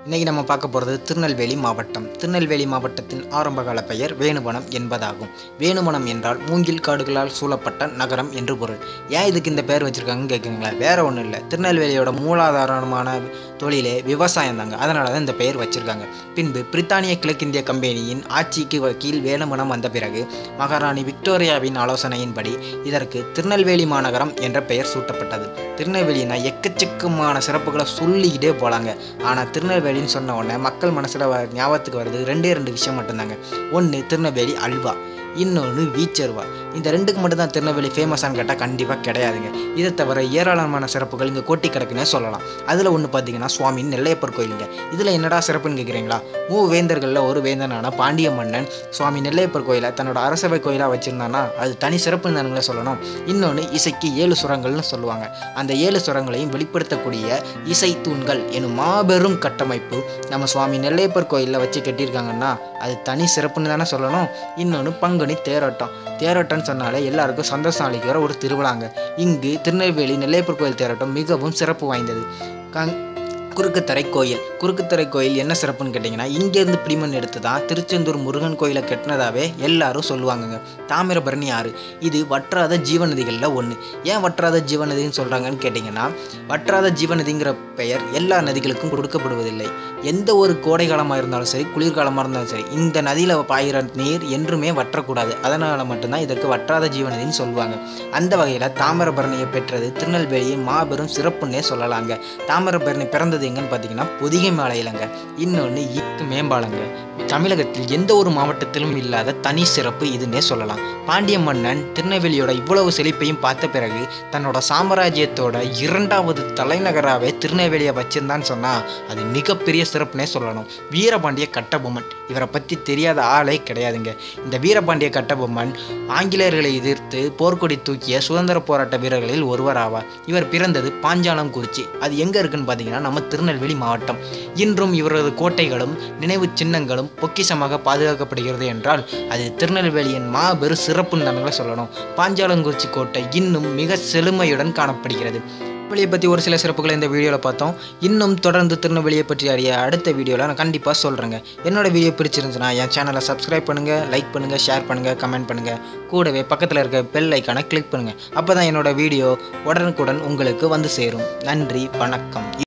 இன்னைக்கு நம்ம பார்க்க போகிறது திருநெல்வேலி மாவட்டம் திருநெல்வேலி மாவட்டத்தின் ஆரம்பகால பெயர் வேணுவனம் என்பதாகும் வேணுவனம் என்றால் மூங்கில் காடுகளால் சூழப்பட்ட நகரம் என்று பொருள் ஏன் இதுக்கு இந்த பெயர் வச்சிருக்காங்கன்னு கேட்குறீங்களா வேற ஒன்றும் இல்லை திருநெல்வேலியோட மூலாதாரமான தொழிலே விவசாயம் தாங்க அதனால தான் இந்த பெயர் வச்சிருக்காங்க பின்பு பிரித்தானிய கிழக்கிந்திய கம்பெனியின் ஆட்சிக்கு வ- கீழ் வேணுவனம் வந்த பிறகு மகாராணி விக்டோரியாவின் ஆலோசனையின்படி இதற்கு திருநெல்வேலி மாநகரம் என்ற பெயர் சூட்டப்பட்டது திருநெல்வேலினா எக்கச்சக்கமான சிறப்புகளை சொல்லிக்கிட்டே போலாங்க ஆனால் திருநெல்வேலின்னு சொன்ன உடனே மக்கள் மனசில் ஞாபகத்துக்கு வருது ரெண்டே ரெண்டு விஷயம் மட்டும்தாங்க ஒன்று திருநெல்வேலி அல்வா இன்னொன்று வீச்சருவா இந்த ரெண்டுக்கு மட்டும் தான் திருநெல்வேலி ஃபேமஸான்னு கேட்டால் கண்டிப்பாக கிடையாதுங்க இதை தவிர ஏராளமான சிறப்புகள் இங்கே கொட்டி கிடக்குன்னே சொல்லலாம் அதில் ஒன்று பார்த்தீங்கன்னா சுவாமி நெல்லையப்பர் கோயிலுங்க இதில் என்னடா சிறப்புன்னு கேட்குறீங்களா மூ வேந்தர்களில் ஒரு வேந்தனான பாண்டிய மன்னன் சுவாமி நெல்லையப்பர் கோயிலை தன்னோட அரசவை கோயிலாக வச்சுருந்தானா அது தனி சிறப்புன்னு தானுங்களே சொல்லணும் இன்னொன்று இசைக்கு ஏழு சுரங்கள்னு சொல்லுவாங்க அந்த ஏழு சுரங்களையும் வெளிப்படுத்தக்கூடிய இசை தூண்கள் எனும் மாபெரும் கட்டமைப்பு நம்ம சுவாமி நெல்லையப்பர் கோயிலில் வச்சு கட்டியிருக்காங்கன்னா அது தனி சிறப்புன்னு தானே சொல்லணும் இன்னொன்று பங்குனி தேரோட்டம் தேரோட்டம்னு சொன்னாலே எல்லாருக்கும் சந்தோஷம் அளிக்கிற ஒரு திருவிழாங்க இங்கு திருநெல்வேலி நெல்லையப்பர் கோயில் தேரோட்டம் மிகவும் சிறப்பு வாய்ந்தது கங் குறுக்குத்தரை கோயில் குறுக்குத்தரை கோயில் என்ன சிறப்புன்னு கேட்டிங்கன்னா இங்கேருந்து பிடிமண் எடுத்து தான் திருச்செந்தூர் முருகன் கோயிலை கட்டினதாவே எல்லாரும் சொல்லுவாங்கங்க தாமிரபரணி ஆறு இது வற்றாத ஜீவநதிகளில் ஒன்று ஏன் வற்றாத ஜீவநதின்னு சொல்கிறாங்கன்னு கேட்டிங்கன்னா வற்றாத ஜீவநதிங்கிற பெயர் எல்லா நதிகளுக்கும் கொடுக்கப்படுவதில்லை எந்த ஒரு கோடை காலமாக இருந்தாலும் சரி குளிர்காலமாக இருந்தாலும் சரி இந்த நதியில் பாயிற நீர் என்றுமே வற்றக்கூடாது அதனால் மட்டும்தான் இதற்கு வற்றாத ஜீவநதின்னு சொல்லுவாங்க அந்த வகையில் தாமிரபரணியை பெற்றது திருநெல்வேலியின் மாபெரும் சிறப்புன்னே சொல்லலாங்க தாமிரபரணி பிறந்தது எங்கன்னு பார்த்தீங்கன்னா பொதிகை மாலையிலங்க இன்னொன்று ஈக்கு மேம்பாலங்க தமிழகத்தில் எந்த ஒரு மாவட்டத்திலும் இல்லாத தனி சிறப்பு இதுன்னே சொல்லலாம் பாண்டிய மன்னன் திருநெல்வேலியோட இவ்வளவு செழிப்பையும் பார்த்த பிறகு தன்னோட சாம்ராஜ்யத்தோட இரண்டாவது தலைநகராகவே திருநெல்வேலியை வச்சிருந்தான்னு சொன்னால் அது மிகப்பெரிய சிறப்புனே சொல்லணும் வீரபாண்டிய கட்டபொம்மன் இவரை பற்றி தெரியாத ஆளே கிடையாதுங்க இந்த வீரபாண்டிய கட்டபொம்மன் ஆங்கிலேயர்களை எதிர்த்து போர்க்கொடி தூக்கிய சுதந்திர போராட்ட வீரர்களில் ஒருவர் ஆவார் இவர் பிறந்தது பாஞ்சாலங்குறிச்சி அது எங்கே இருக்குன்னு பார்த்தீங்கன்னா நம்ம திருநெல்வேலி மாவட்டம் இன்றும் இவரது கோட்டைகளும் நினைவு சின்னங்களும் பொக்கிஷமாக பாதுகாக்கப்படுகிறது என்றால் அது திருநெல்வேலியின் மாபெரும் சிறப்புன்னு தானுங்களே சொல்லணும் பாஞ்சாலங்குறிச்சி கோட்டை இன்னும் மிக செழுமையுடன் காணப்படுகிறது திருநெல்வேலியை பற்றி ஒரு சில சிறப்புகளை இந்த வீடியோவில் பார்த்தோம் இன்னும் தொடர்ந்து திருநெல்வேலியை பற்றி அறிய அடுத்த வீடியோவில் நான் கண்டிப்பாக சொல்கிறேங்க என்னோட வீடியோ பிடிச்சிருந்துச்சுன்னா என் சேனலை சப்ஸ்கிரைப் பண்ணுங்கள் லைக் பண்ணுங்கள் ஷேர் பண்ணுங்கள் கமெண்ட் பண்ணுங்கள் கூடவே பக்கத்தில் இருக்க பெல் ஐக்கானை கிளிக் பண்ணுங்கள் அப்போ தான் என்னோட வீடியோ உடனுக்குடன் உங்களுக்கு வந்து சேரும் நன்றி வணக்கம்